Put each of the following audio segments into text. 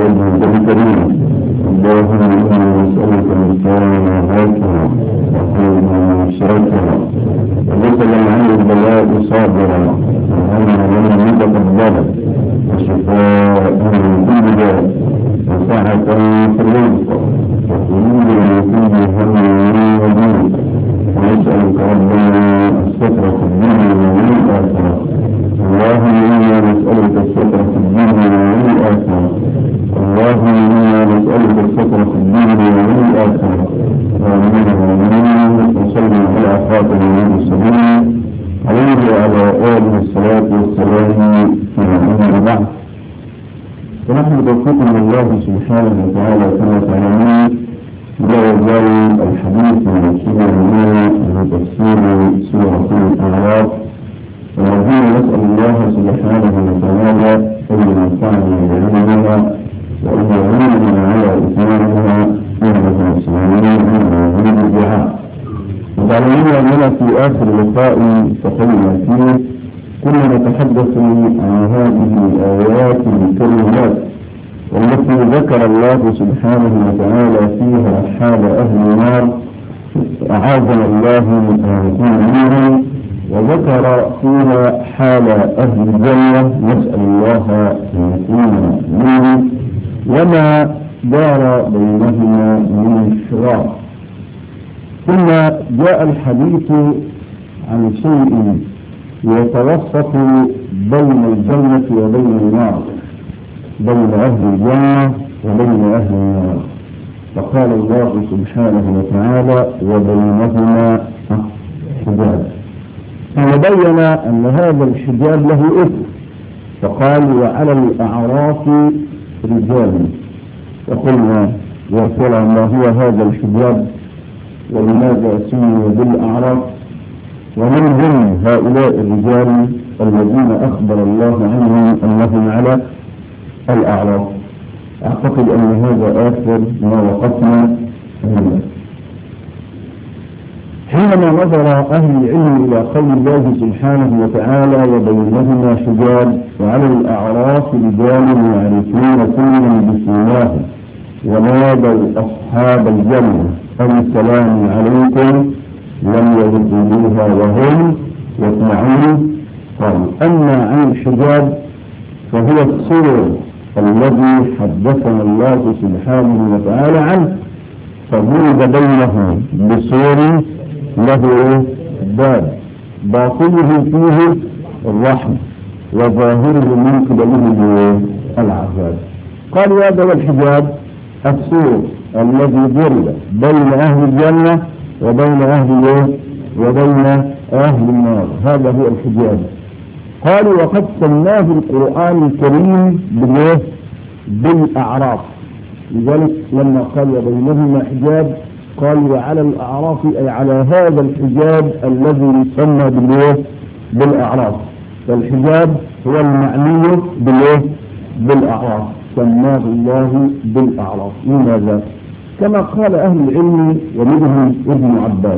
وجهك الكريم اللهم إنا نسألك الكرم هاكرا وخيرا شاكرا ونسأل عن البلاء صابرا وعنا لنا متقبلا وشفاء من كل داء وسعة في الرزق وخروج من كل هم ودين ونسألك ربنا الستر في الدنيا والآخرة اللهم إنا نسألك الستر في الدنيا والآخرة اللهم إنا نسألك الستر في الدنيا والآخرة آمين آمين وصلي على خاتم المرسلين عليه وعلى آله الصلاة والسلام في أما بعد ونحن بتوفيق من الله سبحانه وتعالى كما تعلمون لا يزال الحديث عن سورة من تفسير سورة الأعراف ونرجو نسأل الله سبحانه وتعالى أن ينفعنا بعلمها وأن يعيننا على إتمامها إنه سميع مجيب الدعاء وتعلمون أننا في آخر لقاء تقينا فيه كنا نتحدث عن هذه الآيات الكريمات والتي ذكر الله سبحانه وتعالى فيها حال أهل النار أعاذنا الله من أن نكون منهم وذكر فيها حال أهل الجنة نسأل الله أن نكون منهم وما دار بينهما من حوار ثم جاء الحديث عن شيء يتوسط بين الجنة وبين النار بين أهل الجنة وبين أهل النار فقال الله سبحانه وتعالى وبينهما حجاب ثم بين أن هذا الحجاب له إثم فقال وعلى الأعراف رجال وقلنا يا ترى ما هو هذا الحجاب ولماذا سمي بالأعراف ومن هم هؤلاء الرجال الذين أخبر الله عنهم أنهم على الأعراف أعتقد أن هذا آخر ما وقفنا هنا حينما نظر أهل العلم إلى قول الله سبحانه وتعالى وبينهما حجاب وعلى الأعراف رجال يعرفون كلا بسيماهم ونادوا أصحاب الجنة أن سلام عليكم لم يردوها وهم يسمعون قالوا أما عن الحجاب فهو السر الذي حدثنا الله سبحانه وتعالى عنه فضرب بينه بسور له باب باطنه فيه الرحمة وظاهره من قبله العذاب قال هذا هو الحجاب السور الذي ضرب بين أهل الجنة وبين أهل وبين أهل النار هذا هو الحجاب قالوا وقد سماه القرآن الكريم بالايه؟ بالأعراف لذلك لما قال وبينهما حجاب قال وعلى الأعراف أي على هذا الحجاب الذي يسمى بالايه؟ بالأعراف فالحجاب هو المعني بالايه؟ بالأعراف سماه الله بالأعراف لماذا؟ كما قال أهل العلم ومنهم ابن عباس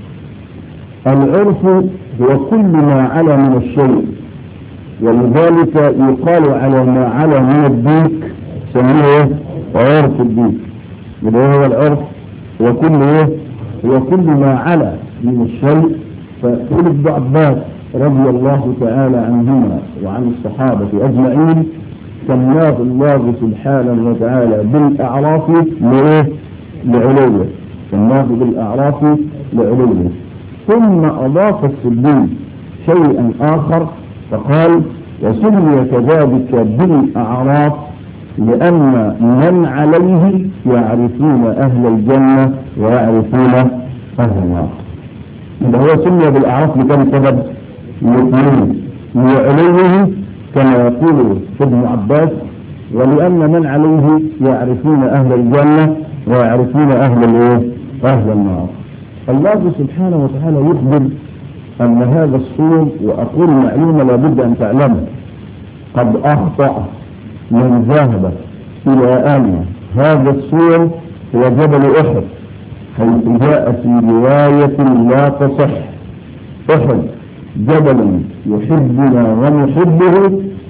العرف هو كل ما على من الشيء ولذلك يقال على ما على من الديك سميه عرف الديك يبقى هو العرف هو كل ايه هو كل ما على من الشيء فقول ابن عباس رضي الله تعالى عنهما وعن الصحابة أجمعين سماه الله سبحانه وتعالى بالأعراف لإيه؟ لعلوه سماه بالأعراف لعلوه ثم أضاف السلمي شيئا آخر فقال وسمي كذلك بالأعراف لأن من عليه يعرفون أهل الجنة ويعرفون أهل النار إذا هو سمي بالأعراف لكم سبب الاثنين لعلوه كما يقول ابن عباس ولأن من عليه يعرفون أهل الجنة ويعرفون أهل الإيه؟ أهل النار الله سبحانه وتعالى يخبر أن هذا الصور وأقول معلومة لابد أن تعلمها قد أخطأ من ذهب إلى أن هذا الصور هو جبل أحد حيث جاء في رواية لا تصح أحد جبل يحبنا ونحبه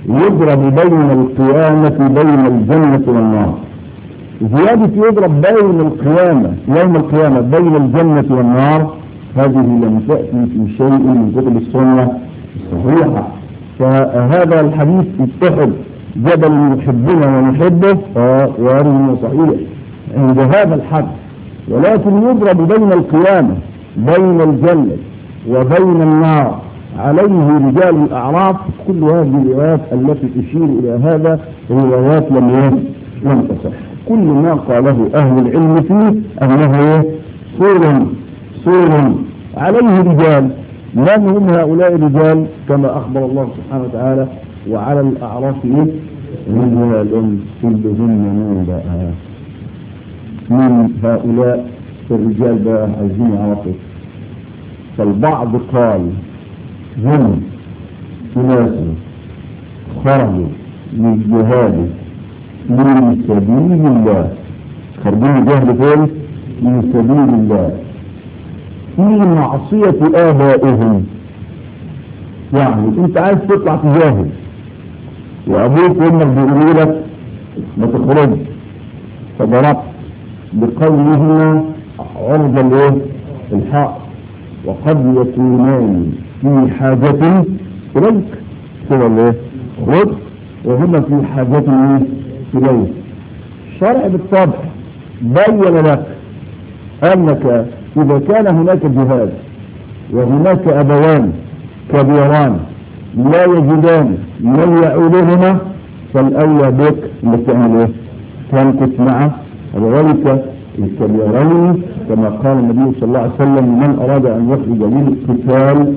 يضرب بين القيامة بين الجنة والنار زيادة يضرب بين القيامة يوم القيامة بين الجنة والنار هذه لم تأتي في شيء من كتب السنة الصحيحة فهذا الحديث اتحد جبل يحبنا ونحبه وارد صحيح عند هذا الحد ولكن يضرب بين القيامة بين الجنة وبين النار عليه رجال الأعراف كل هذه الروايات التي تشير إلى هذا روايات لم لم تصح كل ما قاله أهل العلم فيه أنه صور صور عليه رجال من هم هؤلاء الرجال كما أخبر الله سبحانه وتعالى وعلى الأعراف رجال كلهن نبأ من هؤلاء الرجال بقى عايزين يعرفوا فالبعض قال هم ناس خرجوا من الجهاد من سبيل الله خارجين الجهل فين من سبيل الله في معصية آبائهم يعني انت عايز تطلع تجاهد وابوك وامك بيقولوا لك ما تخرجش فضربت بقولهما عرض الايه الحق وقد يكونان في حاجة إليك كده الايه خرج وهما في حاجة إليك الشرع بالطبع بين لك أنك إذا كان هناك جهاد وهناك أبوان كبيران لا يجدان من يعودهما فالأولى بك اللي تعمل ايه؟ تنكت معه وذلك الكبيرين كما قال النبي صلى الله عليه وسلم من أراد أن يخرج من القتال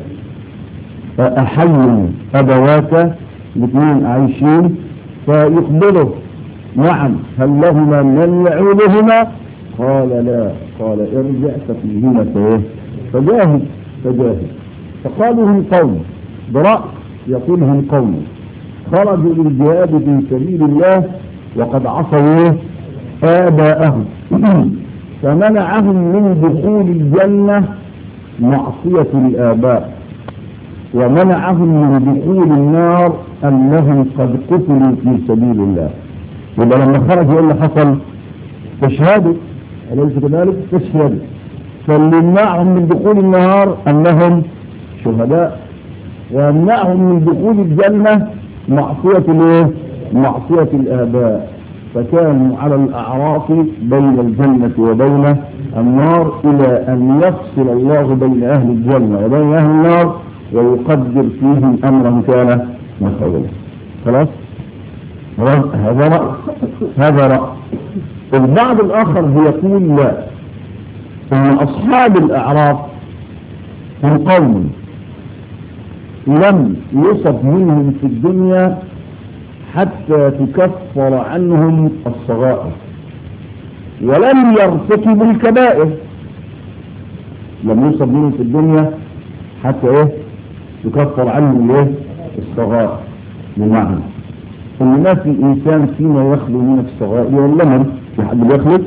أحي أبواك الاثنين عايشين فيقبله نعم هل لهما من يعودهما قال لا قال ارجع ففيهما فايه فجاهد فجاهد فقالوا هم قوم برأس يقول هم قوم خرجوا للجهاد في سبيل الله وقد عصوا آباءهم فمنعهم من دخول الجنة معصية الآباء ومنعهم من دخول النار أنهم قد قتلوا في سبيل الله يبقى لما خرجوا ايه اللي حصل تشهدوا أليس كذلك تشهدوا فاللي يمنعهم من دخول النار أنهم شهداء ويمنعهم من دخول الجنة معصية الايه؟ معصية الآباء فكانوا على الأعراف بين الجنة وبين النار إلى أن يفصل الله بين أهل الجنة وبين أهل النار ويقدر فيهم أمرا كان مفعولا خلاص هذا رأي هذا رأي البعض الآخر يقول لا أن أصحاب الأعراف هم قوم لم يصب منهم في الدنيا حتى تكفر عنهم الصغائر ولم يرتكبوا الكبائر لم يصب منهم في الدنيا حتى ايه تكفر عنهم ايه الصغائر بمعنى ان ما في انسان فيما يخلو من الصغائر ولا من في حد بيخلو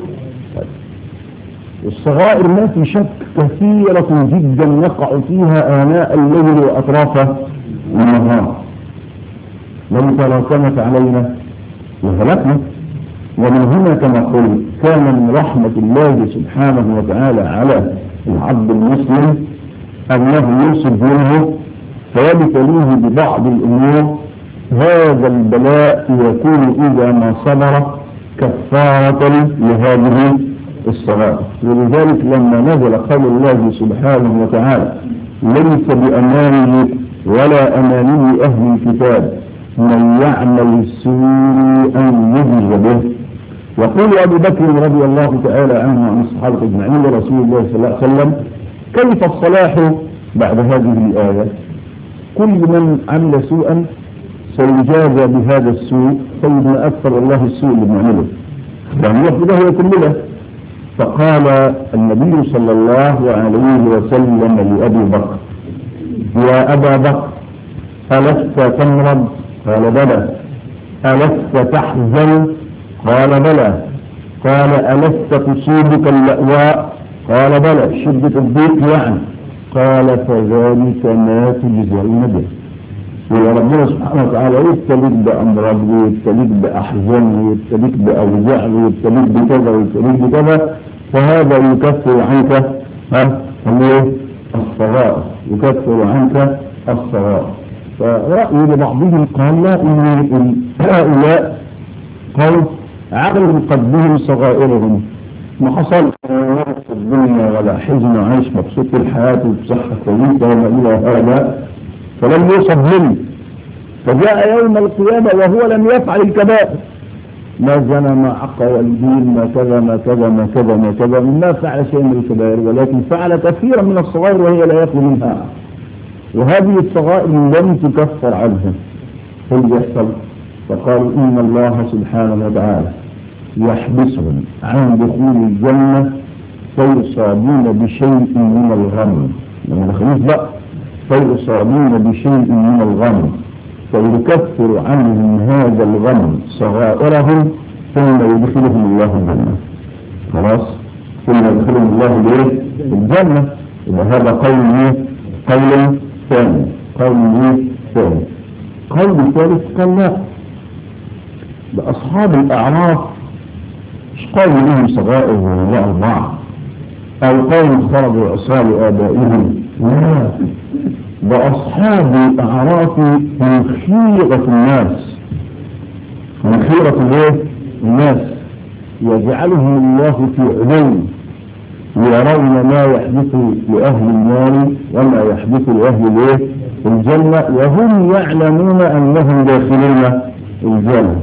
والصغائر ما في شك كثيرة جدا نقع فيها آناء الليل وأطراف النهار لو تراكمت علينا وهلكنا ومن هنا كما قلت كان من رحمة الله سبحانه وتعالى على العبد المسلم أنه يوصف منه فيبتليه ببعض الأمور هذا البلاء يكون إذا ما صبر كفارة لهذه الصلاة ولذلك لما نزل قول الله سبحانه وتعالى ليس بأمانه ولا أماني أهل الكتاب من يعمل سوءا يجز به يقول أبو بكر رضي الله تعالى عنه عن الصحابة أجمعين ورسول الله صلى الله عليه وسلم كيف الصلاح بعد هذه الآية كل من عمل سوءا سيجازى بهذا السوء سيدنا أكثر الله السوء اللي بنعمله يعني يحب له كله فقال النبي صلى الله عليه وسلم لأبي بكر يا أبا بكر ألست تمرض قال بلى ألست تحزن قال بلى قال ألست تصيبك اللأواء قال بلى شدة الضيق يعني قال فذلك ما تجزعون به وربنا سبحانه وتعالى يبتليك بأمراض ويبتليك بأحزان ويبتليك بأوجاع ويبتليك بكذا ويبتليك بكذا فهذا يكفر عنك ها الصغائر يكفر عنك الصغائر فرأي لبعضهم قال لا إن هؤلاء قوم عقل قدهم صغائرهم ما حصل في الدنيا ولا حزن وعيش مبسوط في الحياة وبصحة كويسة وما إلى هذا فلم يوصف منه فجاء يوم القيامة وهو لم يفعل الكبائر ما زنى ما عق والدين ما كذا ما كذا ما كذا ما كذا ما فعل شيء من الكبائر ولكن فعل كثيرا من الصغائر وهي لا يخلو منها وهذه الصغائر لم تكفر عنها اللي يحصل فقالوا إن الله سبحانه وتعالى يحبسهم عن دخول الجنة فيصابون بشيء من الغم لما دخلوش بقى فيصابون بشيء من الغم فيكفر عنهم هذا الغم صغائرهم ثم يدخلهم الله الجنة خلاص ثم يدخلهم الله ليه الجنة إذا هذا قول ايه قول ثاني قول ايه ثاني قول ثالث قال لا لأصحاب الأعراف مش قول لهم صغائر ولا أربعة أو قول خرجوا عصال آبائهم لا بأصحاب الأعراف من خيرة الناس من خيرة الايه؟ الناس يجعلهم الله في علو يرون ما يحدث لأهل النار وما يحدث لأهل الايه؟ الجنة وهم يعلمون أنهم داخلون الجنة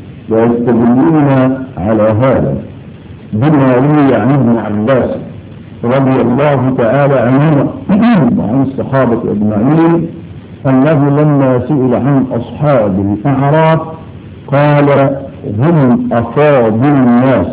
ويستدلون على هذا بما روي عن ابن عباس رضي الله تعالى عنهما وعن الصحابة أجمعين أنه لما سئل عن أصحاب الأعراف قال هم أفاضل الناس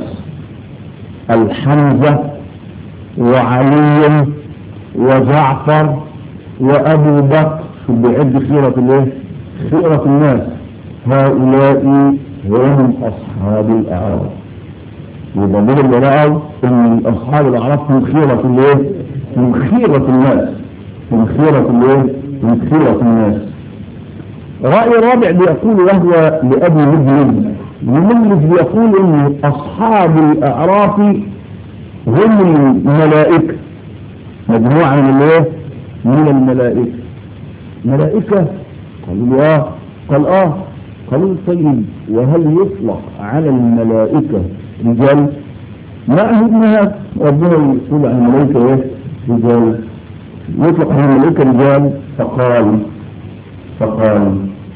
الحمزة وعلي وجعفر وأبو بكر بعد خيرة الايه؟ خيرة الناس هؤلاء هم أصحاب الأعراف يبقى دول اللي رأوا ان اصحاب الاعراف من خيرة الايه؟ من خيرة الناس من خيرة الايه؟ من خيرة الناس رأي رابع بيقول وهو لأبي مجلد المجلد بيقول ان اصحاب الاعراف هم الملائكة مجموعة من الايه؟ من الملائكة ملائكة قالوا اه قال اه قالوا طيب وهل يطلق على الملائكة رجال ما أهدنا ربنا يقول عن الملائكة ايه رجال يطلق على الملائكة رجال فقال فقال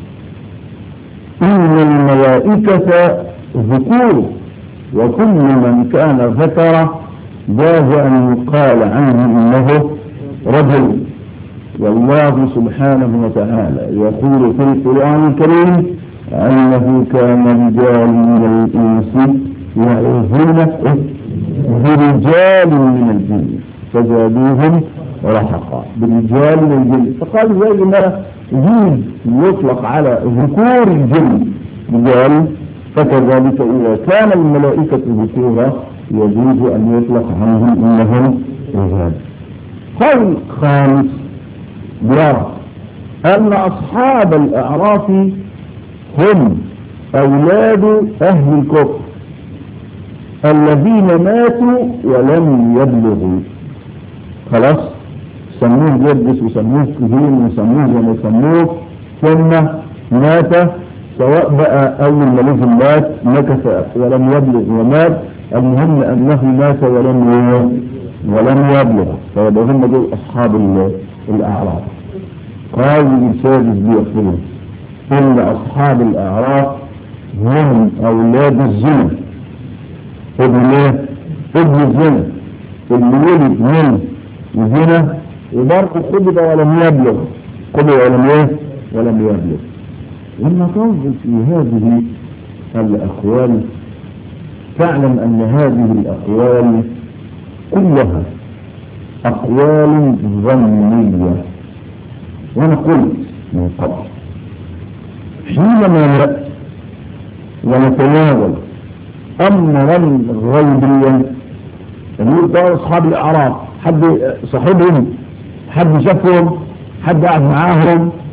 إن الملائكة ذكور وكل من كان ذكر جاز أن يقال عنه إنه رجل والله سبحانه وتعالى يقول في القرآن الكريم أنه كان رجال من الإنس يعوذون برجال من الجن فزادوهم رحقا برجال من الجن فقال زي ما جيد يطلق على ذكور الجن رجال فكذلك إذا كان الملائكة ذكورا يجوز أن يطلق عنهم إنهم رجال قول خامس يرى أن أصحاب الأعراف هم أولاد أهل الكفر الذين ماتوا ولم يبلغوا خلاص سموه جدس وسموه كهين وسموه زي ما يسموه ثم مات سواء بقى أول ما نزل مات مكث ولم يبلغ ومات المهم أنه مات ولم ولم يبلغ فيبقى هم دول أصحاب الأعراف قال السادس بيقولون إن أصحاب الأعراف هم أولاد الزنا ابن ايه؟ ابن الزنا اللي ولد من الزنا وبرضه قبض ولم يبلغ قبض ولم ايه؟ ولم يبلغ لما تنظر في هذه الأقوال تعلم أن هذه الأقوال كلها أقوال ظنية وأنا قلت من قبل حينما نأتي ونتناول أمرا غيبيا يقول ده أصحاب الأعراف حد صاحبهم حد شافهم حد قاعد معاهم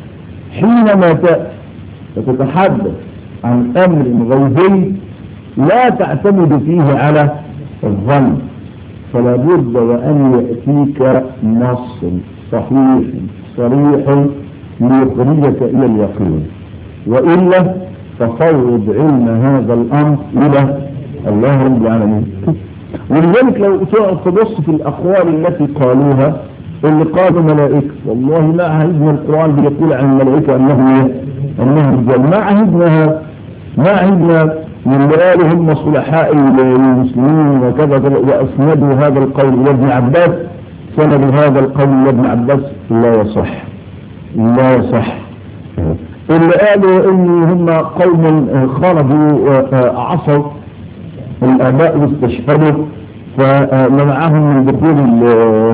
حينما تأتي وتتحدث عن أمر غيبي لا تعتمد فيه على الظن فلا بد وأن يأتيك نص صحيح صريح ليخرجك إلى اليقين وإلا ففوض علم هذا الأمر إلى الله رب العالمين ولذلك لو تبص في الأقوال التي قالوها اللي قالوا ملائكة والله ما عهدنا القرآن بيقول عن الملائكة أنهم أنهم رجال ما عهدنا ما عهدنا من قالوا هم صلحاء المسلمين وكذا وأسندوا هذا القول إلى ابن عباس سندوا هذا القول إلى ابن عباس لا يصح لا يصح اللي قالوا ان هم قوم خرجوا وعصوا الاباء واستشهدوا فمنعهم من دخول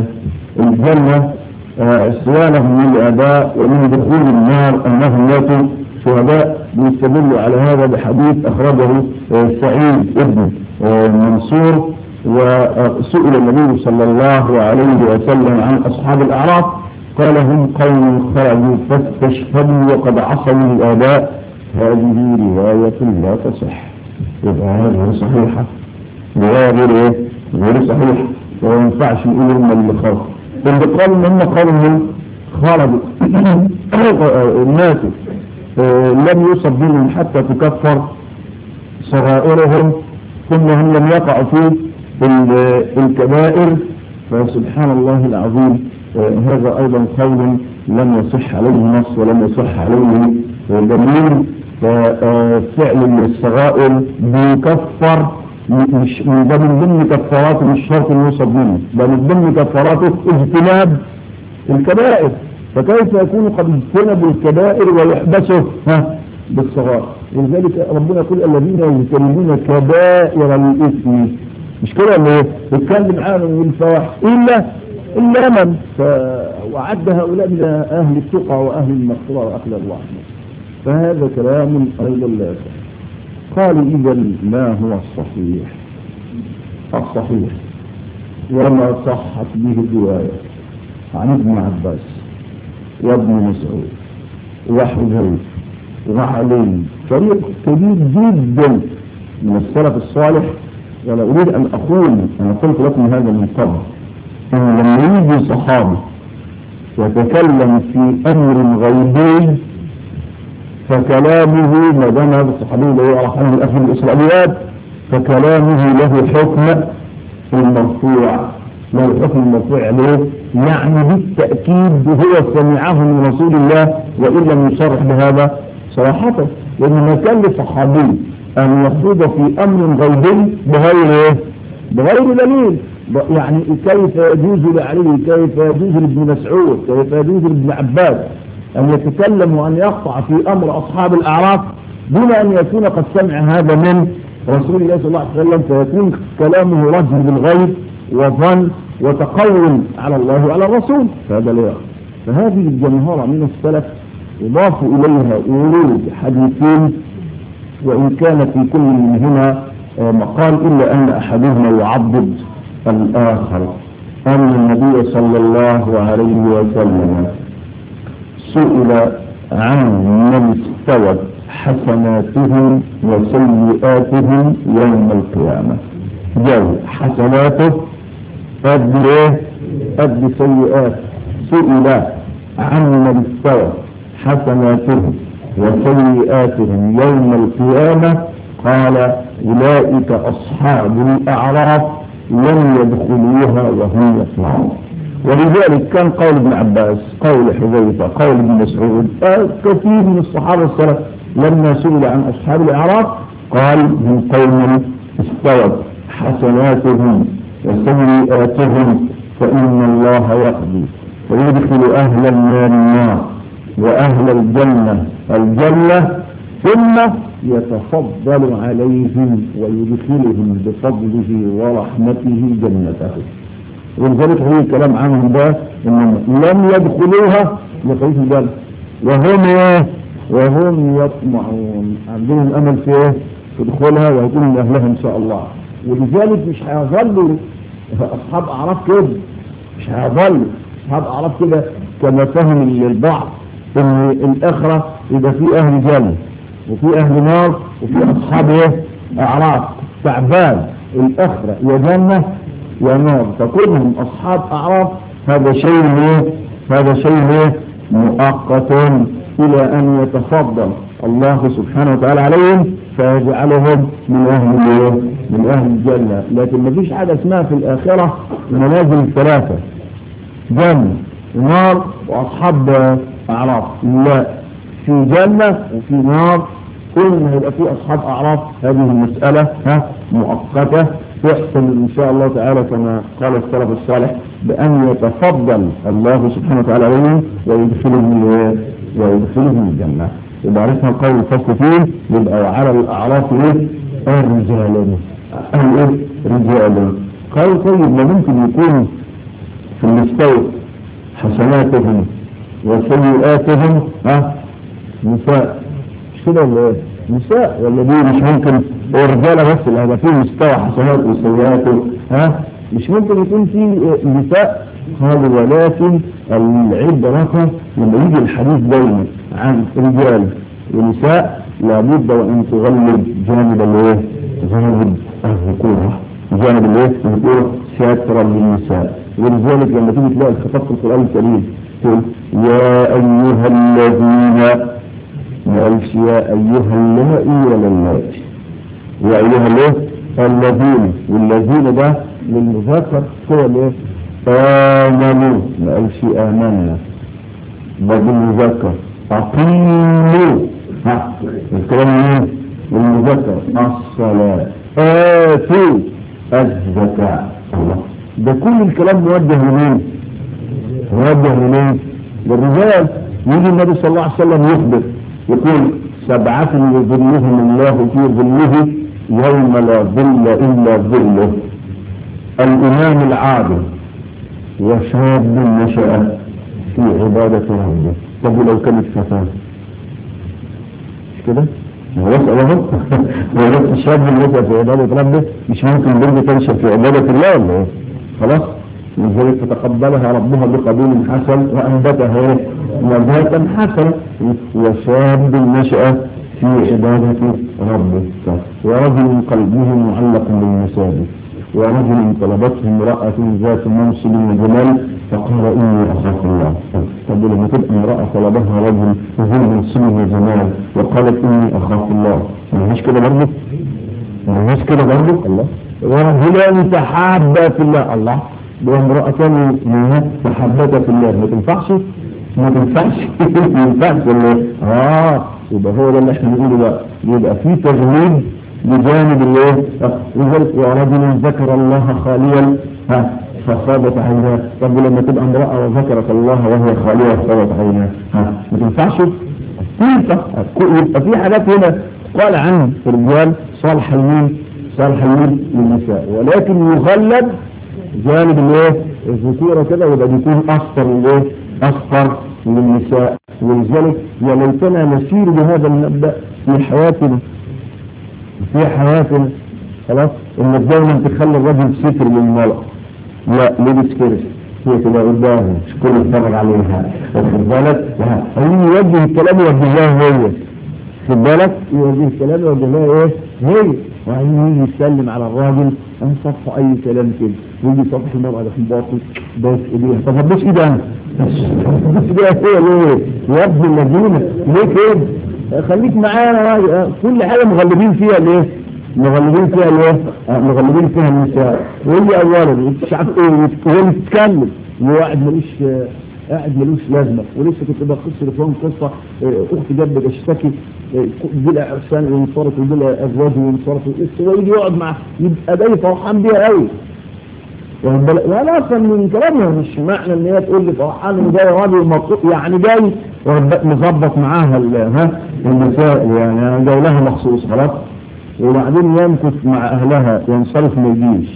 الجنة عصيانهم من الاباء ومن دخول النار انهم ماتوا شهداء بيستدلوا على هذا بحديث اخرجه سعيد ابن منصور وسئل النبي صلى الله عليه وسلم عن اصحاب الاعراف قال هم قوم خرجوا فاستشهدوا وقد عصوا الآباء هذه رواية لا تصح يبقى هذه غير صحيحة رواية غير ايه؟ غير صحيحة وما ينفعش نقول هم اللي خرجوا اللي قالوا ان هم قوم خرجوا الناس لم يوصف بهم حتى تكفر صغائرهم ثم هم لم يقعوا في الكبائر فسبحان الله العظيم هذا أيضا قول لم يصح عليه نص ولم يصح عليه دليل ففعل الصغائر بيكفر مش ده من ضمن كفاراته مش شرط انه يوصف منه ده من ضمن كفاراته اجتناب الكبائر فكيف يكون قد اجتنبوا الكبائر ويحبسوا ها بالصغائر ولذلك ربنا يقول الذين يجتنبون كبائر الاثم مش كده اللي يتكلم عنهم الفواحش الا إلا من وعد هؤلاء من أهل التقى وأهل المغفرة وأهل الرحمة فهذا كلام أيضا لا يصح قالوا إذا ما هو الصحيح الصحيح وما صحت به الرواية عن ابن عباس وابن مسعود وحذيفة وعلي فريق كبير جدا من السلف الصالح ولا أريد أن أقول أنا قلت لكم هذا من قبل أن لما يجي صحابي يتكلم في أمر غيبي فكلامه ما دام هذا الصحابي اللي هو رحمه الأخر الإسرائيليات فكلامه له حكم المرفوع له حكم المرفوع عليه يعني بالتأكيد هو سمعه من رسول الله وإن لم يصرح بهذا صراحة لأن ما كان لصحابي أن يخوض في أمر غيبي بغير إيه؟ بغير دليل يعني كيف يجوز لعلي كيف يجوز لابن مسعود كيف يجوز لابن عباس أن يتكلم وأن يقطع في أمر أصحاب الأعراف دون أن يكون قد سمع هذا من رسول الله صلى الله عليه وسلم فيكون كلامه رجل بالغيب وظن وتقول على الله وعلى الرسول فهذا لا فهذه الجمهرة من السلف يضاف إليها ورود حديثين وإن كان في كل منهما مقال إلا أن أحدهما يعضد الآخر أن النبي صلى الله عليه وسلم سئل عن من استوت حسناتهم وسيئاتهم يوم القيامة جو حسناته قد ايه قد سيئات سئل عن من استوت حسناتهم وسيئاتهم يوم القيامة قال أولئك أصحاب الأعراف لم يدخلوها وهم يطلعون ولذلك كان قول ابن عباس قول حذيفة قول ابن مسعود كثير من الصحابة السلف لما سئل عن أصحاب الأعراف قال من قوم استوت حسناتهم وسيئاتهم فإن الله يقضي ويدخل أهل النار النار وأهل الجنة الجنة ثم يتفضل عليهم ويدخلهم بفضله ورحمته جنته ولذلك هو الكلام عنهم ده انهم لم يدخلوها يخرجوا الجنة وهم ايه وهم يطمعون عندهم امل في ايه في دخولها ويكون من اهلها ان شاء الله ولذلك مش هيظلوا اصحاب اعراف كده مش هيظلوا اصحاب اعراف كده كما فهم البعض ان الاخرة يبقى في اهل جنة وفي اهل نار وفي اصحاب ايه اعراف تعبان الاخرة يا جنة يا نار فكلهم اصحاب اعراف هذا شيء ايه هذا شيء ايه مؤقت الى ان يتفضل الله سبحانه وتعالى عليهم فيجعلهم من اهل الايه من اهل الجنة لكن ما فيش حاجة اسمها في الاخرة منازل ثلاثة جنة ونار واصحاب اعراف لا في جنة وفي نار كل ما يبقى في اصحاب اعراف هذه المسألة ها مؤقتة تحصل ان شاء الله تعالى كما قال السلف الصالح بان يتفضل الله سبحانه وتعالى عليهم ويدخلهم ويدخلهم الجنة يبقى عرفنا القول الفصل فيه يبقى وعلى الاعراف ايه الرجال ايه رجال قال طيب ما ممكن يكون في المستوى حسناتهم وسيئاتهم ها نساء مش كده ولا ايه نساء ولا دي مش ممكن الرجاله بس اللي هيبقى فيه مستوى حسنات وسيئاته ها مش ممكن يكون في نساء قالوا ولكن العبرة لما يجي الحديث دايما عن رجال ونساء لابد وان تغلب جانب الايه جانب الذكورة جانب الايه الذكورة ساترا للنساء ولذلك لما تيجي تلاقي الخطاب في القرآن الكريم تقول يا أيها الذين ما قالش يا أيها اللائي ولا اللاتي يا أيها الايه الذين والذين ده للمذكر هو الايه آمنوا ما قالش آمنا ده بالمذكر أقيموا ها الكلام مين للمذكر الصلاة آتوا الزكاة الله ده كل الكلام موجه لمين موجه لمين للرجال يجي النبي صلى الله عليه وسلم يخبر يقول سبعة يظلهم الله في ظله يوم لا ظل إلا ظله الإمام العادل وشاب نشأ في عبادة ربه طب لو كانت فتاة مش كده؟ هو يسأل اهو هو نفس الشاب نشأ في عبادة ربه مش ممكن بنت تنشأ في عبادة الله ولا ايه؟ خلاص؟ لذلك فتقبلها ربها بقبول حسن وأنبتها نباتا حسنا وشاب نشأ في عبادة ربه ورجل قلبه معلق بالمساجد ورجل طلبته امرأة ذات منصب وجمال فقال إني أخاف الله طب لما تبقى امرأة طلبها رجل ذو منصب وجمال وقالت إني أخاف الله ما هيش كده برضه؟ ما هيش كده برضه؟ الله ورجلان تحابا في الله الله وامرأتان تحبتا في الله ما تنفعش ما تنفعش ما ينفعش ولا اه يبقى هو ده اللي احنا بنقوله بقى يبقى في تغليب بجانب الايه لذلك ورجل ذكر الله خاليا ها فصابت عيناه طب لما تبقى امرأة وذكرت الله وهي خالية فصابت عيناه ها ما تنفعش تنفع يبقى في حاجات هنا قال عنه الرجال صالح المين صالح المين للنساء ولكن يغلب جانب الايه الذكوره كده ويبقى بيكون اصفر الايه اصفر للنساء ولذلك يا ليتنا نسير بهذا المبدا في حياتنا في حياتنا خلاص انك دايما تخلي الرجل ستر للمرأة لا لبس كرش هي كده قدامه مش كل يتفرج عليها واخد بالك عايزين يوجه الكلام يوجهها هي خد بالك يوجه الكلام يوجهها ايه هي وبعدين يجي يسلم على الراجل انا صفح اي كلام كده ويجي صفح المرأة ده في باطل بس ايديها طب هتبص ايدي انا هتبص ايديها هي ليه يا ابن الذين ليه كده خليك معانا كل حاجة مغلبين فيها ليه مغلبين فيها ليه مغلبين فيها النساء واللي اولا مش عارف ايه وهي بتتكلم وواحد ملوش قاعد ملوش لازمه ولسه كنت بخص لكم قصه اختي جت بتشتكي دي عرسان وانصرف ودي ازواج وانصرف هو يجي يقعد مع يبقى جاي فرحان بيها قوي ولا افهم من كلامها مش معنى ان هي تقول لي فرحان ان جاي راجل يعني جاي مظبط معاها ها النساء يعني انا جاي لها مخصوص خلاص وبعدين يمكث مع اهلها ينصرف ما يجيش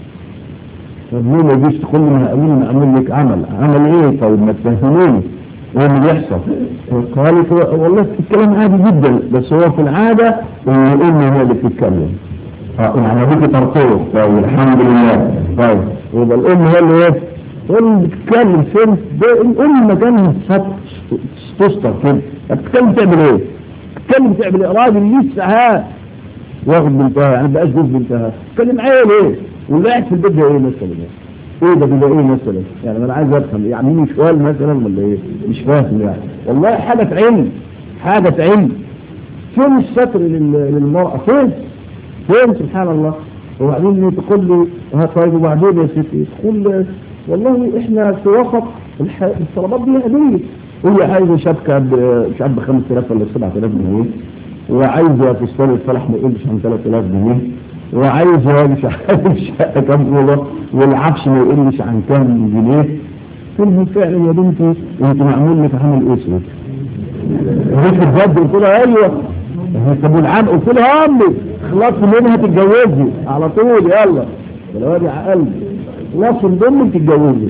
طب ليه ما يجيش تقول لي انا امين اعمل لك عمل عمل ايه طيب ما تفهموني ايه اللي بيحصل قالت والله الكلام عادي جدا بس هو في العاده ان الام هي اللي بتتكلم يعني ابوك ترطيه طيب الحمد لله طيب يبقى الام هي اللي ايه تقول بتتكلم فين ده الام مكان تستر كده بتتكلم تعمل ايه بتتكلم تعمل ايه راجل لسه ها واخد بنتها يعني بقاش جوز بنتها تتكلم معايا ليه واللي قاعد في البيت ده ايه مثلا ايه ده بيبقى ايه مثلا يعني انا عايز افهم يعني مين سؤال مثلا ولا ايه مش فاهم يعني والله حاجه في علم حاجه في علم فين الستر للمرأة فين فين سبحان الله وبعدين تقول لي ها طيب وبعدين يا ستي تقول والله احنا في وسط الطلبات دي هديه هي عايزه شبكه مش عارف ب 5000 ولا 7000 جنيه وعايزه فستان الفرح ما يقلش عن 3000 جنيه وعايزه مش عارف شقه كام دولار والعفش ما يقلش عن كام جنيه قلت فعلا يا بنتي انت معمول لك عمل اسود هيك بجد قلت لها ايوه طب والعام قلت لها امي خلاص منها تتجوزي على طول يلا بالوادي قلبي خلاص من ضمن تتجوزي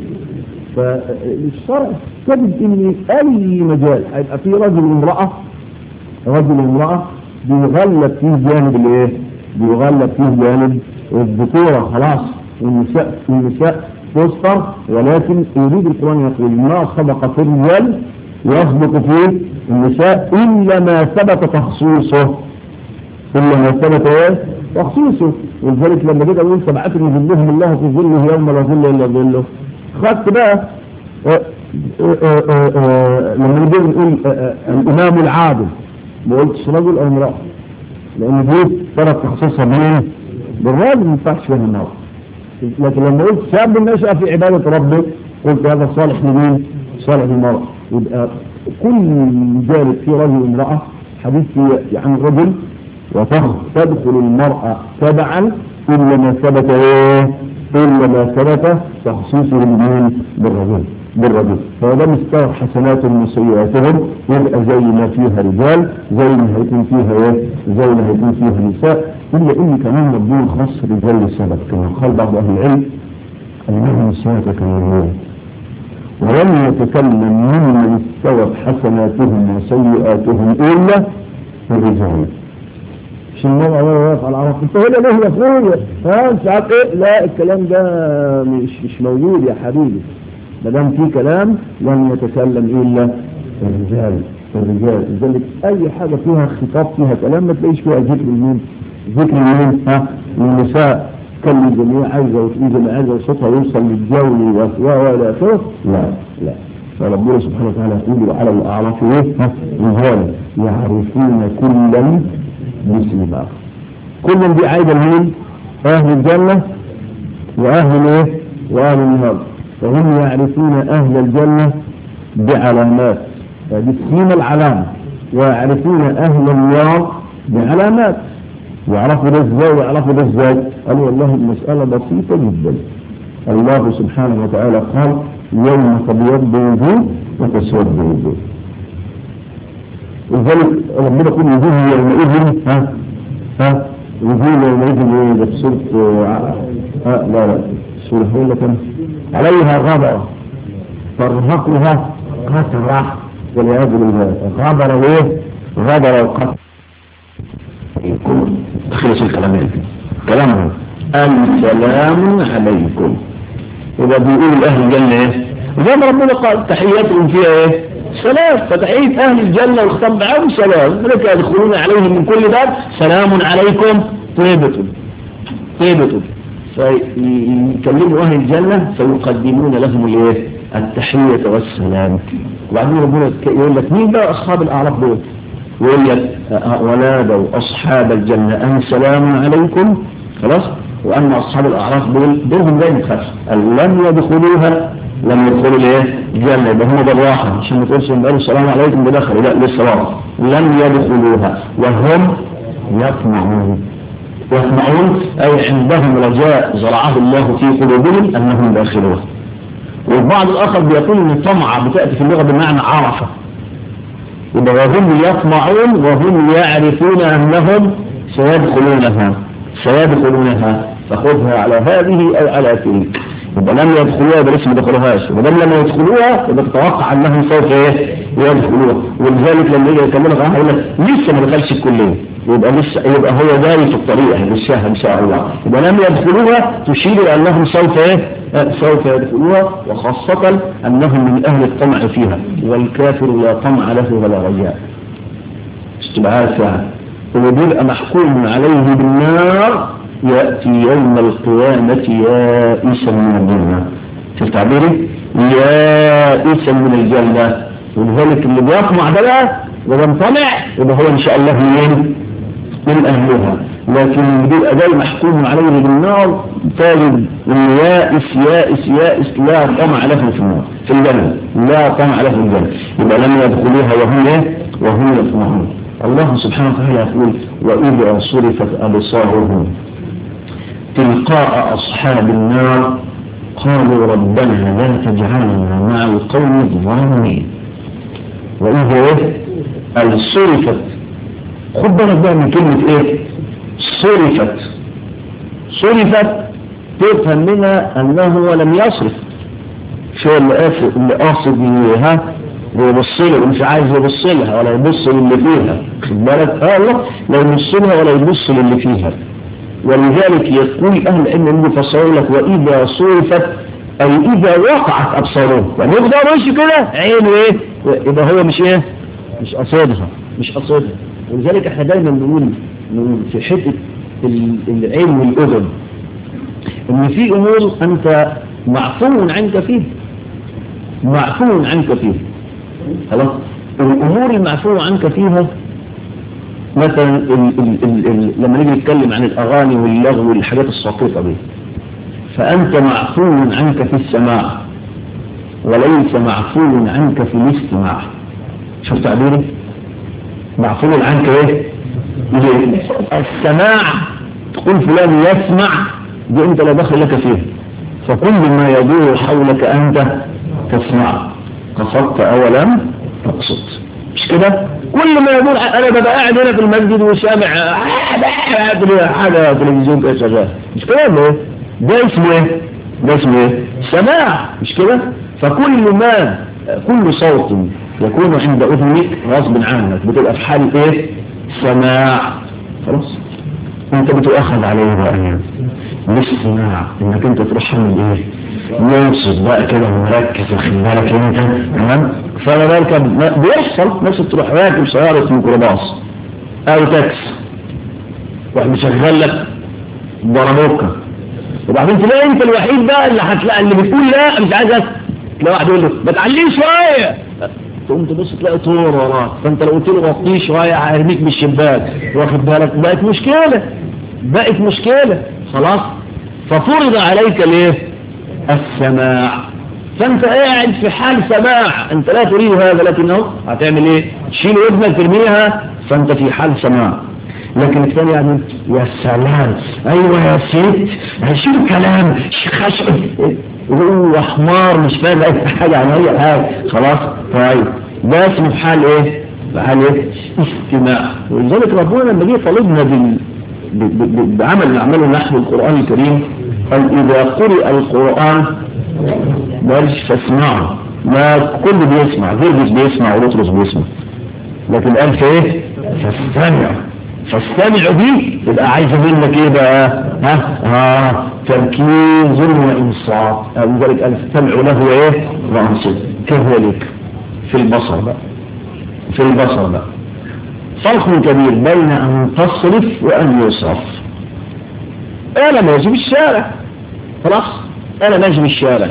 فالشرع تجد ان اي مجال هيبقى في رجل وامراه رجل وامراه بيغلب فيه جانب الايه؟ بيغلب فيه جانب الذكوره خلاص النساء النساء تستر ولكن يريد القران يقول ما سبق في الرجال يسبق فيه النساء إلا ما ثبت تخصيصه إلا ما ثبت ايه تخصيصه ولذلك لما كده يقول سبعة يظلهم الله في ظله يوم لا ظل إلا ظله خدت بقى اه اه اه لما نجي نقول الإمام العادل ما قلتش رجل أو امرأة لأن دي ثبت تخصيصها مين؟ بالراجل ما ينفعش فيها النار لكن لما قلت شاب نشأ في عبادة ربه قلت هذا صالح لمين؟ صالح للمرأة يبقى كل ذلك في رجل وامرأة حديث عن الرجل وتدخل المرأة تبعا إلا ما ثبت ايه إلا ما ثبت تخصيصه بالمين بالرجل بالرجل فهذا مستوى حسناتهم وسيئاتهم يبقى زي ما فيها رجال زي ما هيكون فيها ايه زي ما هيكون فيها نساء إلا إن كمان ربنا خص رجال لسبب كما قال بعض أهل العلم أنهم سيتكلمون ولم يتكلم ممن استوت حسناتهم وسيئاتهم إلا الرجال مش المرأة ولا واقف على العرف انت هنا ليه يا اخويا ها مش عارف ايه لا الكلام ده مش مش موجود يا حبيبي ما دام في كلام لم يتكلم الا الرجال الرجال لذلك اي حاجه فيها خطاب فيها كلام ما تلاقيش فيها ذكر مين ذكر مين ها النساء تكلم جميع عايزه وتقول جميع عايزه صوتها يوصل للجو والى اخره لا لا فربنا سبحانه وتعالى يقول على الاعراف ايه رجال يعرفون كلا بسيما كل دي عايده لمين؟ اهل الجنه واهل ايه؟ واهل النار فهم يعرفون اهل الجنه بعلامات هذه السين العلامه ويعرفون اهل النار بعلامات يعرفوا ده ازاي ويعرفوا ده ازاي قالوا والله المسألة بسيطة جدا الله سبحانه وتعالى قال يوم تبيض وجوه وتسود وجوه لذلك ربنا يقول وجوه يومئذ ها ها وجوه يومئذ ايه ده في سورة ها لا لا سورة هقول لك عليها غبرة ترهقها قترة والعياذ بالله غبرة وايه غبرة وقترة خلص الكلام كلامهم السلام عليكم يبقى بيقول اهل الجنه ايه زي ما ربنا قال تحياتهم فيها ايه سلام فتحيه اهل الجنه والختام معاهم سلام ذلك يدخلون عليهم من كل باب سلام عليكم طيبة طيبة فيكلموا اهل الجنه فيقدمون لهم الايه التحيه والسلام وبعدين ربنا يقول لك مين بقى اصحاب الاعراف دول يقول لك ونادوا أصحاب الجنة أن سلام عليكم خلاص وأما أصحاب الأعراف دول دولهم لا يخاف لم يدخلوها لم يدخلوا الايه الجنة يبقى هم بالراحة عشان ما تقولش ان قالوا السلام عليكم بدخلوا لا للصلاة لم يدخلوها وهم يطمعون يطمعون أي عندهم رجاء زرعه الله في قلوبهم أنهم داخلوها والبعض الآخر بيقول أن الطمع بتأتي في اللغة بمعنى عرفة يبقى وهم يطمعون وهم يعرفون أنهم سيدخلونها سيدخلونها فخذها على هذه أو على تلك يبقى لم يدخلوها يبقى لسه ما دخلوهاش وما دام لم يدخلوها يبقى تتوقع انهم سوف ايه يدخلوها ولذلك لما يجي يكلمك عنها يقول لك لسه ما دخلش الكليه يبقى لسه يبقى هو جاري في الطريق للشاه ان شاء الله يبقى لم يدخلوها تشير الى انهم سوف ايه سوف يدخلوها وخاصة أنهم من أهل الطمع فيها والكافر لا طمع له ولا رجاء استبعاد ساعة وبيبقى محكوم عليه بالنار يأتي يوم القيامة يائسا من الجنة شوف تعبيري يائسا من الجنة ولذلك اللي بيطمع ده بقى وينطمع يبقى هو إن شاء الله من من أهلها لكن اللي بيبقى جاي محكوم عليه بالنار تاجد انه يائس يائس يائس لا طمع له في النار في الجنة لا طمع له في الجنة يبقى لم يدخلوها وهم ايه وهم يطمعون الله سبحانه وتعالى يقول وإذا صرفت أبصارهم تلقاء أصحاب النار قالوا ربنا لا تجعلنا مع القوم الظالمين وإذا ايه صرفت خد بالك بقى من كلمة ايه صرفت صرفت تفهم منها انه لم يصرف شو اللي قاصد اللي قاصد ها يبص لها ومش عايز يبص لها ولا يبص للي فيها خد بالك اه الله لا يبص لها ولا يبص للي فيها ولذلك يقول اهل العلم انه فسروا لك واذا صرفت اي اذا وقعت ابصارهم يعني يقدر وش كده عينه ايه يبقى هو مش ايه مش قصدها مش قصدها ولذلك احنا دايما بنقول في حته العين والاذن ان في امور انت معفو عنك فيها معفو عنك فيها خلاص الامور المعفو عنك فيها مثلا ال ال ال ال لما نيجي نتكلم عن الاغاني واللغو والحاجات الساقطه دي فانت معفو عنك في السماع وليس معفو عنك في الاستماع شوف تعبيري معفو عنك ايه السماع تقول فلان يسمع دي انت لا دخل لك فيه فكل ما يدور حولك انت تسمع قصدت اولا تقصد مش كده كل ما يدور انا ببقى قاعد هنا في المسجد وسامع حاجه تلفزيون كده شغال مش كده ولا ايه ده اسمه ايه ده اسمه ايه سماع مش كده فكل ما كل صوت يكون عند اذنك غصب عنك بتبقى في حال ايه سماع خلاص انت بتؤخذ عليه بقى الاستماع انك انت تروح من ايه منصب بقى كده ومركز واخد بالك انت تمام فانا بركب بيحصل نفس تروح راكب سيارة ميكروباص او تاكسي واحد مشغل لك ضربوكة وبعدين تلاقي انت الوحيد بقى اللي هتلاقي اللي بتقول لا مش عايز اسكت تلاقي واحد يقول له ما تعليش شويه تقوم تبص تلاقي طور وراك فانت لو قلت له غطيه شويه هيرميك من الشباك واخد بالك بقت مشكله بقت مشكله خلاص ففرض عليك ليه السماع فانت قاعد في حال سماع انت لا تريد هذا لكنه هتعمل ايه تشيل ودنك ترميها فانت في حال سماع لكن الثاني يعني يا سلام ايوه يا ست هشيل كلام خش هو حمار مش فاهم اي حاجه عن اي حاجه خلاص طيب ده اسمه في حال ايه في حال ايه استماع ولذلك ربنا لما جه طالبنا بال بعمل نعمله نحو القرآن الكريم قال إذا قرئ القرآن بلش فاسمعوا ما كل بيسمع فيرجس بيسمع ورطرس بيسمع لكن قال في ايه فاستمع فاستمع دي يبقى عايزه منك ايه بقى ها اه تركيز وانصات لذلك قال استمعوا له ايه وانصت كذلك في البصر بقى في البصر بقى فرق كبير بين أن تصرف وأن يصرف أنا ماشي في الشارع خلاص أنا ماشي في الشارع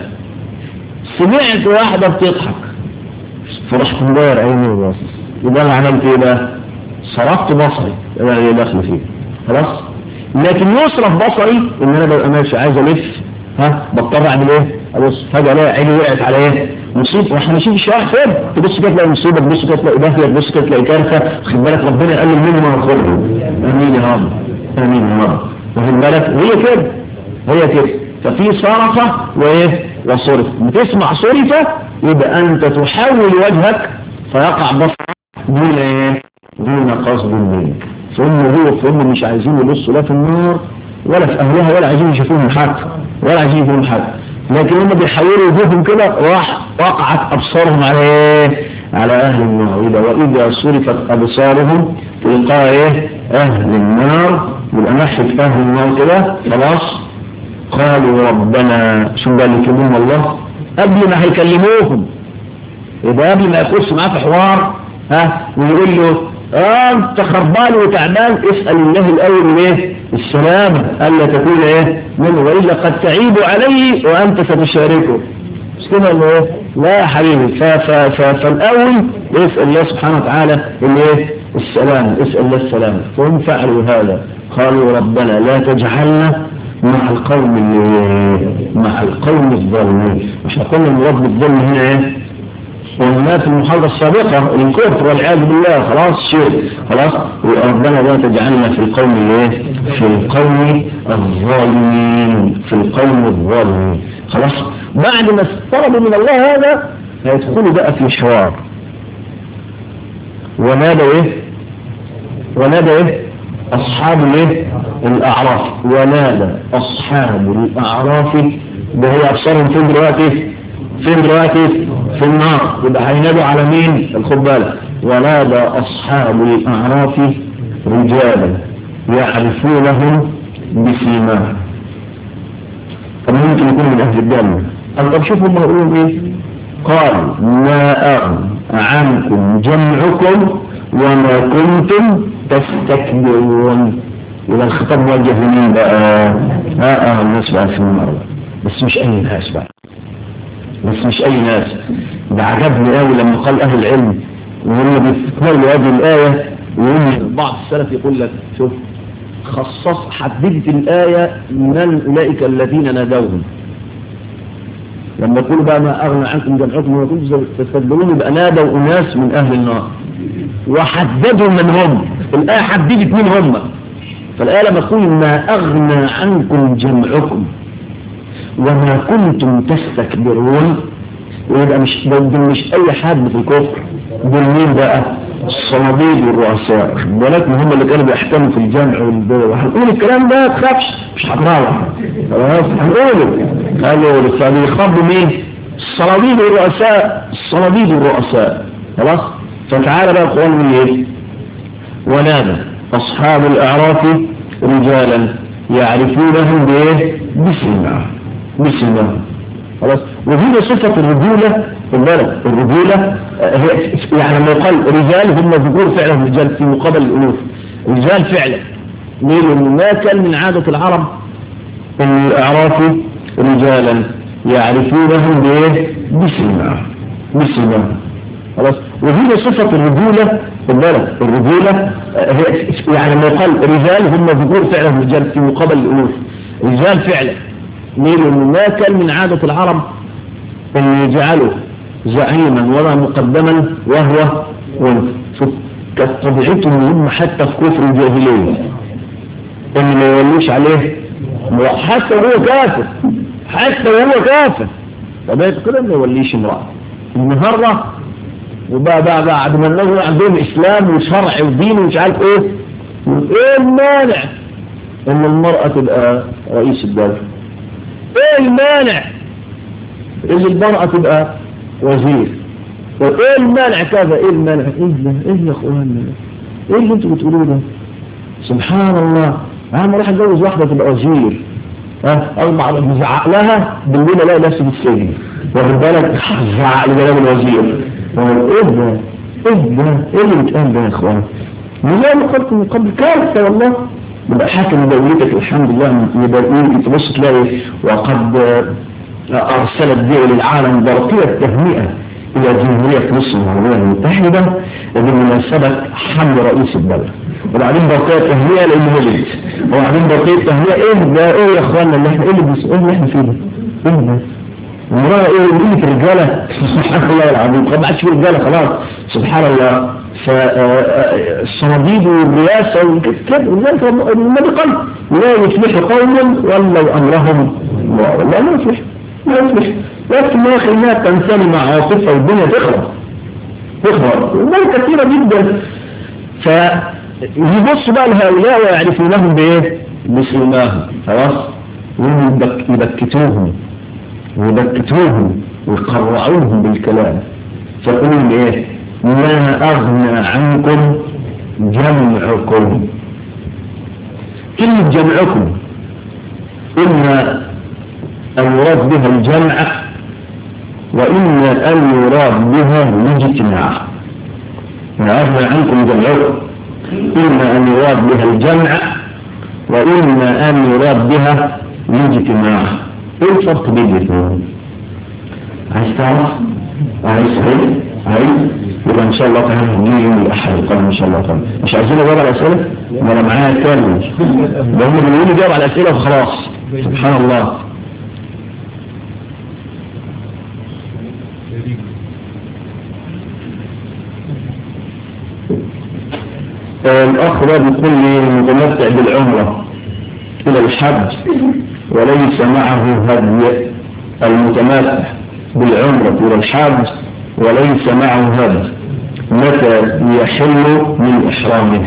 سمعت واحدة بتضحك فرحت مدار عيني وباصص يبقى أنا عملت إيه بقى؟ صرفت بصري أنا اللي داخل فيه خلاص لكن يصرف بصري إن أنا ببقى ماشي عايز ألف ها بضطر أعمل إيه؟ أبص فجأة ألاقي عيني وقعت على إيه؟ مصيبة واحنا ماشيين في الشارع فين تبص كده تلاقي مصيبة تبص كده تلاقي دهية تبص كده تلاقي كارثة واخد بالك ربنا يقلل مني ما يخرج امين يا رب امين يا رب واخد بالك هي كده هي كده ففي صرفة وايه وصرف بتسمع صرفة يبقى انت تحول وجهك فيقع بصرك دون ايه دون قصد منك ثم هو ثم مش عايزين يبصوا لا في النار ولا في اهلها ولا عايزين يشوفوهم حد ولا عايزين يشوفوهم حد لكن هم بيحولوا وجوههم كده راح وقعت ابصارهم على ايه على اهل النار إذا واذا صرفت ابصارهم تلقى ايه اهل النار يبقى ناحيه اهل النار كده خلاص قالوا ربنا شو قال يكلمون الله قبل ما هيكلموهم يبقى قبل ما يخش معاه في حوار ها ويقول له اه انت خربان وتعبان اسال الله الاول ايه السلامه الا تكون ايه منه والا قد تعيب عليه وانت ستشاركه مش كده ولا ايه لا يا حبيبي ف ف ف فالاول اسال الله سبحانه وتعالى الايه السلام اسال الله السلامه فهم فعلوا هذا قالوا ربنا لا تجعلنا مع القوم اللي مع القوم الظالمين مش قلنا المراد بالظلم هنا ايه وما في المحاضرة السابقة الكفر والعياذ بالله خلاص شيء خلاص ربنا لا تجعلنا في القوم الايه في القوم الظالمين في القوم الظالمين خلاص بعد ما استربوا من الله هذا هيدخلوا بقى في حوار ونادوا ايه ونادى ايه اصحاب الايه الاعراف ونادى اصحاب الاعراف ده هي ابصارهم فين دلوقتي فين دلوقتي في النار يبقى هينادوا على مين خد بالك ونادى اصحاب الاعراف رجالا يعرفونهم بسيماهم طب ممكن يكون من اهل الجنه قال طب شوفوا هم يقولوا ايه قال ما اغنى عنكم جمعكم وما كنتم تستكبرون يبقى الخطاب موجه لمين بقى ها اه الناس بقى في النار بس مش اي ناس بقى بس مش اي ناس ده عجبني قوي لما قال اهل العلم وهم بيستكملوا هذه الايه وهم بعض السلف يقول لك شوف خصص حددت الايه من اولئك الذين نادوهم لما يقولوا بقى ما اغنى عنكم جمعكم وما كنتم تستكبرون يبقى نادوا اناس من اهل النار وحددوا من هم الايه حددت مين هم فالايه لما تقول ما اغنى عنكم جمعكم وما كنتم تستكبرون ويبقى مش دول مش اي حد في الكفر دول مين بقى الصناديد والرؤساء بالك هم اللي كانوا بيحكموا في الجمع وهنقول الكلام ده ما تخافش مش هتروح خلاص هنقوله قالوا فبيخاطبوا مين الصناديد والرؤساء الصناديد والرؤساء خلاص فتعالى بقى القران ايه ونادى اصحاب الاعراف رجالا يعرفونهم بايه بسمعهم بسمعهم خلاص وهي صفة الرجولة خد بالك الرجولة هي يعني لما يقال رجال هم ذكور فعلا رجال في مقابل الأنوث رجال فعلا ليه؟ لأن ما كان من عادة العرب أن الأعراف رجالا يعرفونهم بإيه؟ بسمعهم بسمعهم خلاص وهي صفة الرجولة خد بالك الرجولة هي يعني لما يقال رجال هم ذكور فعلا رجال في مقابل الأنوث رجال فعلا ليه؟ لأن ما كان من عادة العرب أن يجعله زعيما ولا مقدما وهو أنثى شوف كانت طبيعتهم هم حتى في كفر الجاهلية أن ما يولوش عليه حتى وهو كافر حتى وهو كافر طبيعة كده ما يوليش امرأة النهاردة وبقى بقى بعد ما الناس عندهم إسلام وشرع ودين ومش عارف إيه إيه المانع إن المرأة تبقى رئيس الدولة ايه المانع ان المرأة تبقى وزير وايه المانع كذا ايه المانع ايه ده ايه يا اخوانا ايه اللي انتوا بتقولوه ده سبحان الله انا راح اتجوز واحدة تبقى وزير ها اطلع بزعق لها بالليل الاقي نفسي في السجن واخد بالك زعق لجلال الوزير ايه ده ايه ده ايه اللي بيتقال ده يا اخوان زي ما قلت من قبل كارثه والله يبقى حاكم دولتك الحمد لله يبقى تبص تلاقي وقد أرسلت دول العالم برقية تهنئة إلى جمهورية مصر العربية المتحدة بمناسبة حمل رئيس الدولة وبعدين برقية تهنئة لأنه ولد وبعدين برقية تهنئة إيه ده إيه يا إخواننا اللي إحنا إيه اللي بيسأل اللي إحنا فيه ده إيه ده المرأة إيه قلة رجالة سبحان الله العظيم ما عادش في رجالة خلاص سبحان الله فالصناديد والرئاسة وكده ولذلك النبي قال لا يفلح قوم ولو أمرهم لا لا يفلح لا يفلح لكن ما يخلي الناس تنساني مع عاصفة والدنيا تخرب تخرب وده كثيرة جدا فيبصوا بقى لهؤلاء ويعرفونهم بإيه؟ بسماهم خلاص يبكتوهم ويبكتوهم ويقرعوهم بالكلام فيقولون ايه ما أغنى عنكم جمعكم كلمة جمعكم إما يراد بها الجمع وإما أن يراد بها الاجتماع وعرفنا عنكم جمعكم إما أن يراد بها الجمع وإما أن يراد بها الاجتماع إيه الفرق بين الاثنين؟ عايز تعرف؟ عايز صحيح؟ عايز؟ يبقى إن شاء الله تعالى نيجي يوم الأحد القادم إن شاء الله تعالى مش عايزين نجاوب على الأسئلة؟ ما أنا معايا كامل ده هم بيقولوا نجاوب على الأسئلة وخلاص سبحان الله الأخ ده بيقول لي متمتع بالعمرة إلى الحج وليس معه هدي المتمتع بالعمرة إلى الحج وليس معه هدي متى يحل من إحرامه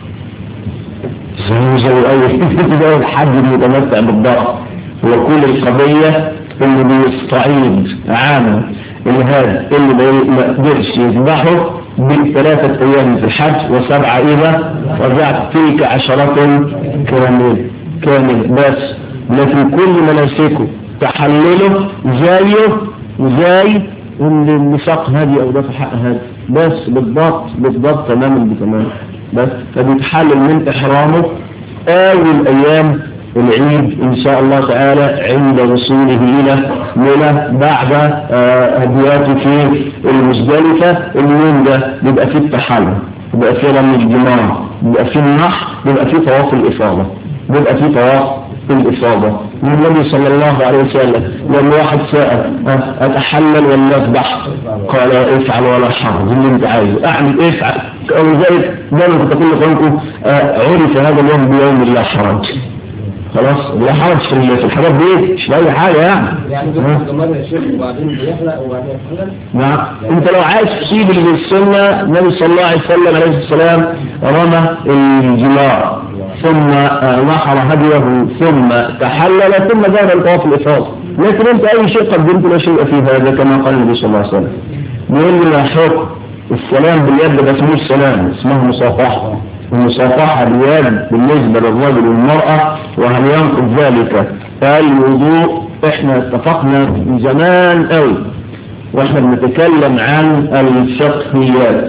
زي زي أي زي الحج المتمتع بالضرع وكل القضية اللي بيستعيد عاما الهاد اللي ما قدرش يذبحه بثلاثة أيام في الحج وسبعة إذا رجعت تلك عشرة كامل كامل بس لكن كل مناسكه تحلله زيه زي اللي ساق هذه أو دفع حق هذه بس بالضبط بالضبط تماما بتمام بس فبيتحلل من إحرامه أول أيام العيد إن شاء الله تعالى عند وصوله إلى منى بعد هدياته في المزدلفة اليوم ده بيبقى فيه التحلل بيبقى فيه رمي الجماع بيبقى فيه النحر بيبقى فيه طواف الإفاضة بيبقى فيه طواف الإفاضة النبي صلى الله عليه وسلم لما واحد سأل أتحلل ولا أذبح قال افعل ولا حرج اللي أنت عايزه أعمل افعل أو زي دايما كنت أقول لكم عرف هذا اليوم بيوم لا حرج خلاص لا حرج في الحاجات دي مش لاقي حاجه يعني يعني بياخد كمان يا شيخ وبعدين بيحلق وبعدين يحلق نعم انت لو عايز تسيب اللي بالسنه النبي صلى الله عليه وسلم عليه السلام رمى الجمار ثم نحر هديه ثم تحلل ثم ذهب الطواف الافاضه لكن انت اي شيء قدمت لا شيء في هذا كما قال النبي صلى الله عليه وسلم بيقول لي ما حكم السلام باليد ده اسمه السلام اسمه مصافحه المصافحة باليد بالنسبة للرجل والمرأة وهل ينقض ذلك الوضوء احنا اتفقنا من زمان قوي واحنا بنتكلم عن الفقهيات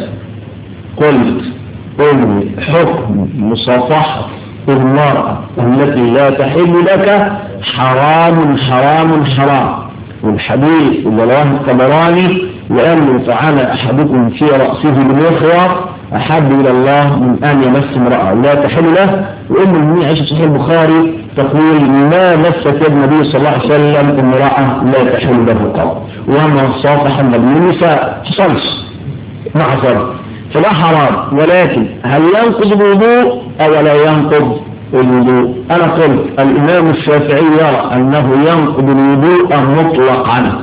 قلت ان حكم مصافحة المرأة التي لا تحل لك حرام حرام حرام والحديث اللي رواه الطبراني لأن طعن أحدكم في رأسه بالمخيار أحب إلى الله من أن يمس امرأة لا تحل له وأم المؤمنين عائشة صحيح البخاري تقول ما مست يد النبي صلى الله عليه وسلم امرأة لا تحل له قط وما صافح النبي النساء حصلش ما حصل فلا حرام ولكن هل ينقض الوضوء أو لا ينقض الوضوء أنا قلت الإمام الشافعي يرى أنه ينقض الوضوء مطلقا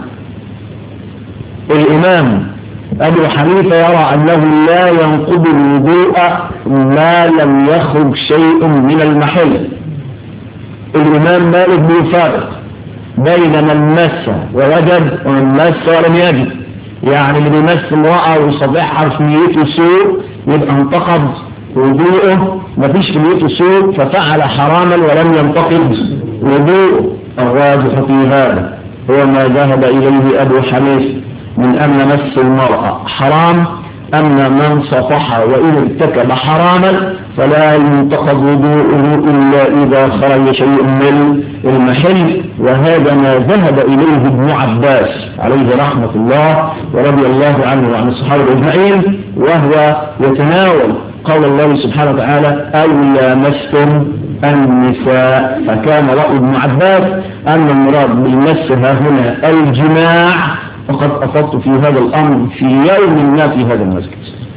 الإمام أبو حنيفة يرى أنه لا ينقض الوضوء ما لم يخرج شيء من المحل الإمام مالك بيفرق بين من مس ووجد ومن مس ولم يجد يعني اللي بيمس امرأة ويصبحها في نيته سوء يبقى انتقض وضوءه مفيش في نيته سوء ففعل حراما ولم ينتقض وضوءه الراجح في هذا هو ما ذهب إليه أبو حنيفة من أن مس المرأة حرام أما من صفح وإن ارتكب حراما فلا ينتقض وضوءه إلا إذا خرج شيء من المحل وهذا ما ذهب إليه ابن عباس عليه رحمة الله ورضي الله عنه وعن الصحابة أجمعين وهو يتناول قول الله سبحانه وتعالى أو لامستم النساء فكان رأي ابن عباس أن المراد بالمس ها هنا الجماع وقد أفضت في هذا الأمر في يوم ما في هذا المسجد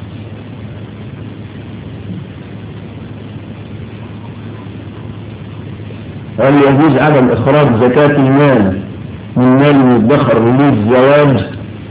هل يجوز عدم إخراج زكاة المال من مال يدخر للزواج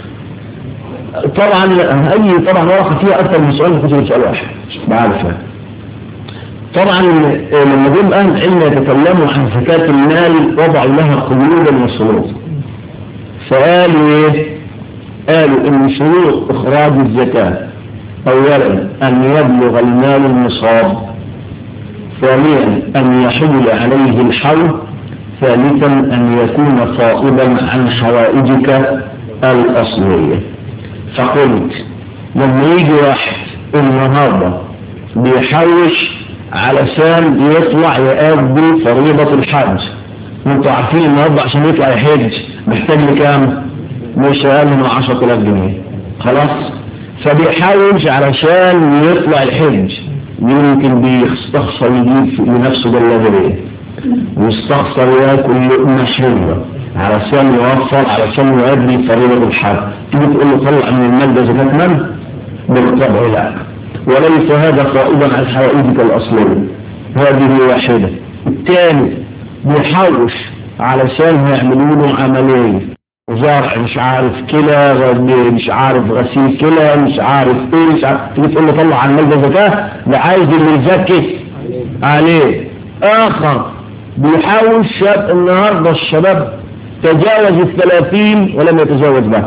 طبعا أي طبعا ورقة فيها أكثر من سؤال كتير سؤال واحد بعرفها طبعا لما جم أهل العلم يتكلموا عن زكاة المال وضعوا لها قيودا وشروط فقالوا ايه قالوا ان شروط اخراج الزكاة اولا ان يبلغ المال النصاب ثانيا ان يحل عليه الحول ثالثا أن يكون صائبا عن حوائجك الأصلية فقلت لما يجي واحد النهارده بيحوش علشان يطلع يؤدي فريضة الحج وانتوا عارفين النهارده عشان يطلع يحج محتاج لكام؟ مش أقل من 10000 جنيه خلاص؟ فبيحوش علشان يطلع الحج يمكن بيستخسر يجيب لنفسه جلابيه ويستخسر ياكل لقمة حلوة علشان يوفر علشان يؤدي فريضة الحج تيجي تقول له طلع من المال ده زكاة مال؟ بالطبع لا وليس هذا قائدا عن حوائجك الأصلية هذه واحدة الثاني بيحوش علشان يعملوا له عملية زرع مش عارف كلى مش عارف غسيل كلى مش عارف ايه مش عارف تيجي تقول له طلع عن المال ده زكاة ده عايز اللي يزكي عليه آخر بيحاول شاب النهارده الشباب تجاوز الثلاثين ولم يتزوج بعد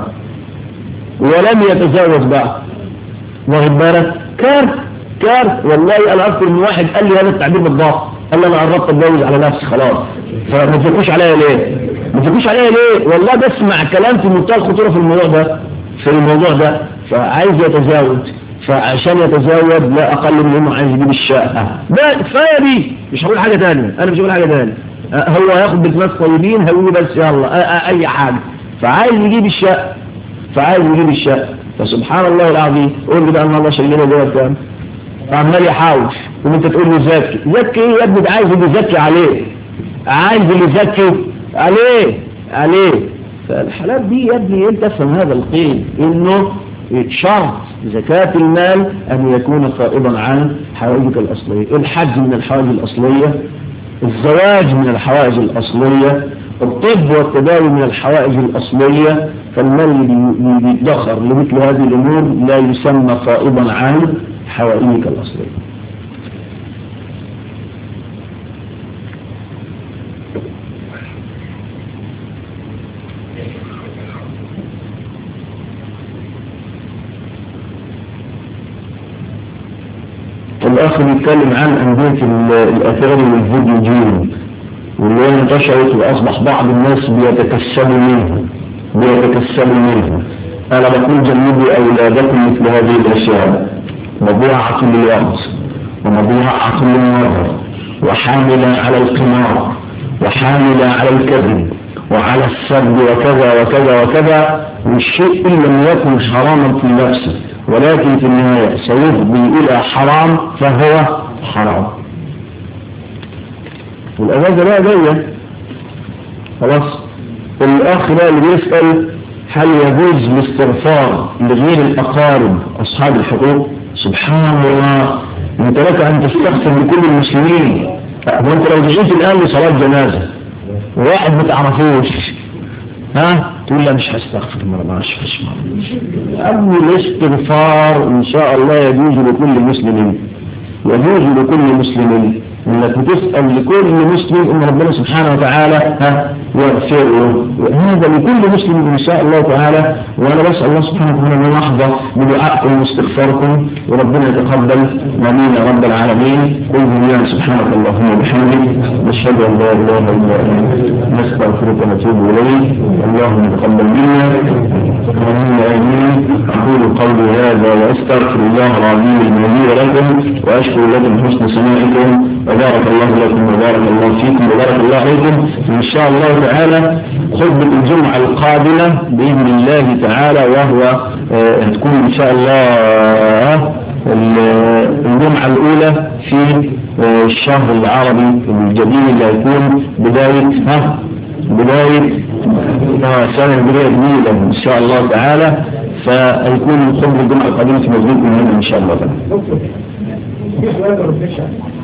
ولم يتزوج بعد واخد بالك كارت كارت والله انا اكثر من واحد قال لي هذا التعبير بالضبط قال لي انا قربت اتجوز على نفسي خلاص فما تفكوش عليا ليه ما تفكوش عليا ليه والله بسمع كلام في منتهى الخطوره في الموضوع ده في الموضوع ده فعايز يتزوج فعشان يتزوج لا اقل من انه عايز يجيب الشقه ده كفايه دي مش هقول حاجه ثانيه انا مش هقول حاجه ثانيه هو هياخد بالناس طيبين هيقول بس يلا اي حاجه فعايز يجيب الشقه فعايز يجيب الشقه فسبحان الله العظيم قول لي بقى ان الله شايلنا جوه كام عمال يحاوش وانت تقول له زكي زكي ايه يا ابني ده عايز اللي يزكي عليه عايز اللي يزكي عليه عليه فالحالات دي يا ابني انت افهم هذا القيد انه شرط زكاة المال أن يكون فائضا عن حوائجك الأصلية الحج من الحوائج الأصلية الزواج من الحوائج الأصلية الطب والتداوي من الحوائج الأصلية فالمال اللي بيدخر لمثل هذه الأمور لا يسمى فائضا عن حوائجك الأصلية الأخ بيتكلم عن أندية الأثار والفيديو جيم واللي هي انتشرت وأصبح بعض الناس بيتكسبوا منها بيتكسبوا منها أنا بقول جنبوا أولادكم مثل هذه الأشياء مضيعة للوقت ومضيعة للنظر وحاملة على القمار وحاملة على الكذب وعلى السب وكذا وكذا وكذا والشيء إن لم يكن حراما في نفسه ولكن في النهاية سيفضي إلى حرام فهو حرام والأجازة بقى جاية خلاص الأخ بقى اللي بيسأل هل يجوز الاستغفار لغير الأقارب أصحاب الحقوق سبحان الله انت لك أن تستغفر لكل المسلمين وانت لو دعيت الآن لصلاة جنازة واحد ما تعرفوش ها تقول لا مش هستغفر مرة مش مش أول الاستغفار إن شاء الله يجوز لكل مسلم يجوز لكل مسلم انك بتسأل لكل مسلم ان ربنا سبحانه وتعالى ها يغفره هذا لكل مسلم ان شاء الله تعالى وانا بسأل الله سبحانه وتعالى ان يحظى بدعائكم واستغفاركم وربنا يتقبل امين يا رب العالمين قل بالله سبحانك اللهم وبحمدك نشهد ان لا اله الا انت نستغفرك ونتوب اليك اللهم تقبل منا اللهم امين اقول قولي هذا واستغفر الله العظيم الجليل لكم واشكر لكم حسن سماعكم وبارك الله لكم وبارك الله فيكم وبارك الله عليكم إن شاء الله تعالى خطبة الجمعة القادمة بإذن الله تعالى وهو آه تكون إن شاء الله الجمعة الأولى في آه الشهر العربي الجديد اللي هيكون بداية ها بداية آه سنة بداية جديدة إن شاء الله تعالى فهيكون خطبة الجمعة القادمة في مسجد إن شاء الله تعالى.